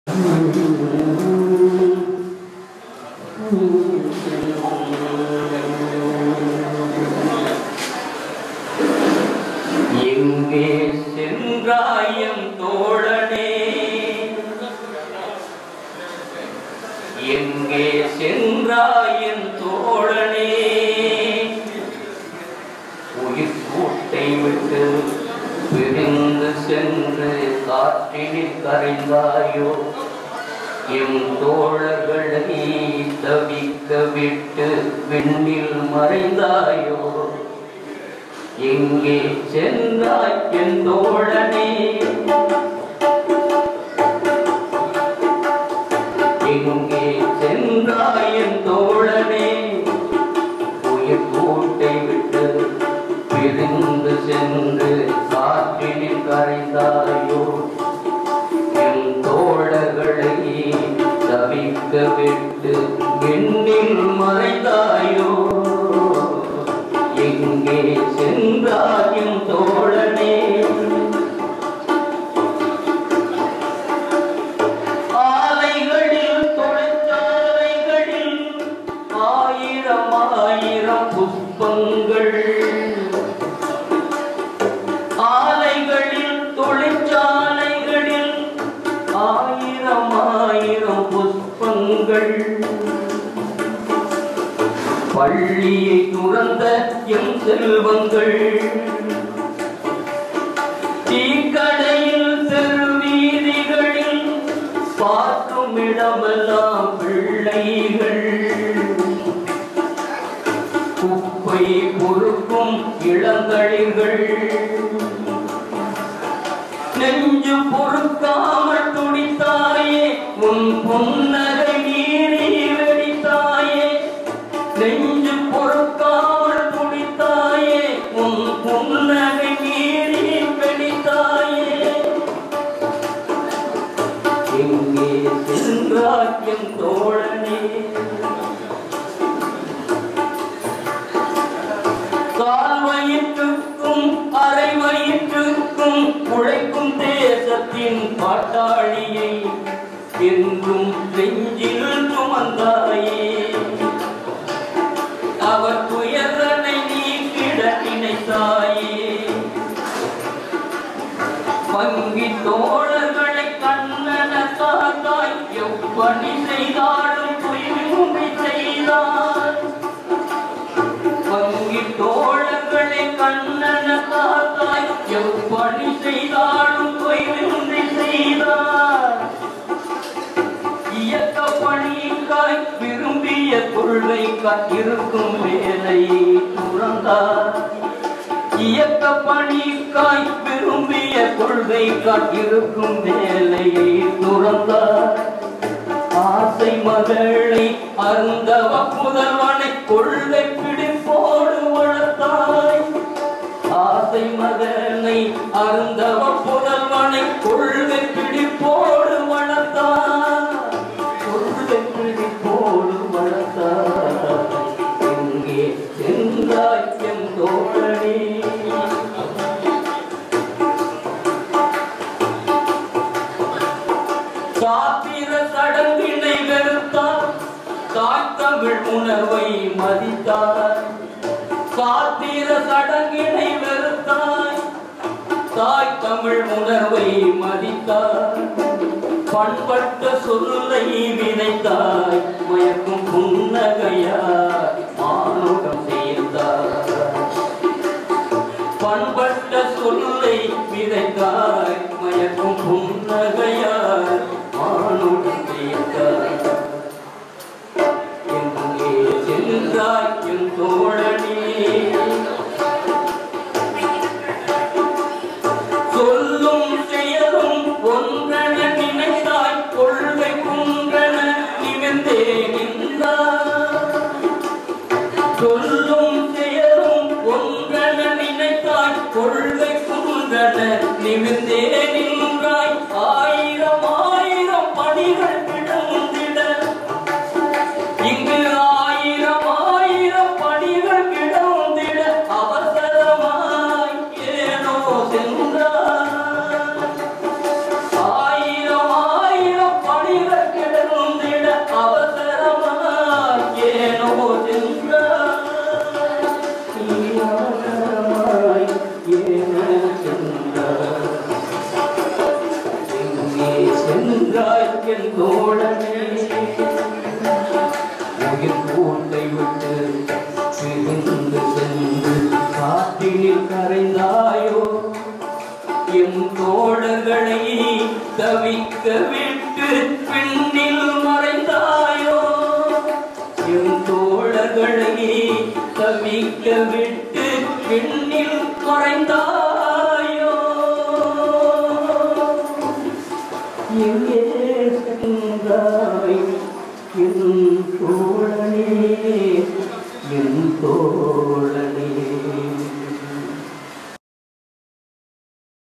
எங்கே சென்றாயம் தோழனே எங்கே சென்றாயன் தோழனே உயிர் கூட்டை விட்டு பிரிந்து சென்று காற்றினில் கரைந்தாயோ எம் தோழர்களை தவிக்க விட்டு விண்ணில் மறைந்தாயோ எங்கே சென்றாய் என் தோழனே எங்கே சென்றாய் என் தோழனே உயிர் கூட்டை விட்டு பிரிந்து சென்று காற்றினில் கரைந்தாயோ என் தோழர்களை தவிக்க விட்டு விண்ணில் மறைந்தாயோ எங்கே சென்றாயும் தோழனே ஆலைகளில் தொழிற்சாலைகளில் ஆயிரம் ஆயிரம் புஷ்பங்கள் ஆலைகளில் தொழிற்சாலைகளில் ஆயிரம் ஆயிரம் புஷ்பங்கள் பள்ளியை துறந்த எம் செல்வங்கள் டீக்கடையில் தெருவீதிகளில் பார்க்கும் இடமெல்லாம் பிள்ளைகள் குப்பை பொறுக்கும் இளந்தளிர்கள் நெஞ்சு பொறுக்காமல் துடித்தாயே உன் புன்னகை மீறி வெடித்தாயே நெஞ்சு பொறுக்காமல் துடித்தாயே உன் புன்னகை மீறி வெடித்தாயே எங்கே சென்றாய் என் தோழனே கால் வயிற்றுக்கும் அரை வயிற்றுக்கும் உழைக்கும் தேசத்தின் பாட்டாளியை என்றும் நெஞ்சில் சுமந்தாயே அவர் துயரனை நீக்கிட நினைத்தாயே பங்கி தோழர்களை கண்ணன காத்தாய் எவ்வழி செய்தாலும் தூய்மை செய்தார் பங்கி தோழர்களை கண்ணன காத்தாய் எவ்வழி செய்தாலும் தூய்மை செய்தார் இயக்க பணிக்காய் விரும்பிய கொள்கை இருக்கும் வேலையை துறந்தார் இயக்க பணிக்காய் விரும்பிய கொள்கை இருக்கும் வேலையை துறந்தார் ஆசை மகளை அருந்தவ புதல்வனை கொள்கை பிடிப்போடு வளர்த்தாய் ஆசை மகனை அருந்தவ புதல்வனை கொள்கை பிடிப்போடு வளர்த்தார் கொள்கை பிடிப்போடு வளர்த்தார் எங்கே சென்றாய் என் தோழனே சாத்திர சடங்கினை வெறுத்தார் தாய்த்தமிழ் உணர்வை மதித்தார் சாத்திர சடங்கினை வெறுத்தாய் தாய் தமிழ் உணர்வை மதித்தார் பண்பட்ட சொல்லை விதைத்தாய் மயக்கும் புன்னகையாய் மானுடம் சேர்ந்தார் பண்பட்ட சொல்லை விதைத்தாய் மயக்கும் புன்னகையாய் மானுடம் சேர்ந்தார் எங்கே சென்றாய் என் தோழனே சொல்லும் செயலும் ஒன்றென நினைத்தாய் கொள்கை குன்றென நிமிர்ந்தே நின்றார் சொல்லும் செயலும் ஒன்றென நினைத்தாய் கொள்கை குன்றென நிமிர்ந்தே நின்றாய் ஆயிரம் ஆயிரம் பணிகள் கிடந்திட இங்கு ஆயிரம் ஆயிரம் பணிகள் கிடந்திட அவசரமாய் ஏனோ சென்றார் ஆயிரம் ஆயிரம் பணி என் தோழனே உயிர் கூட்டை விட்டு பிரிந்து சென்று காட்டினில் கரைந்தாயோ என் தோழர்களை தவிக்க விட்டு பின்னில் மறைந்தாயோ என் தோழர்களை தவிக்க விட்டு பின்னில் மறைந்தாயோ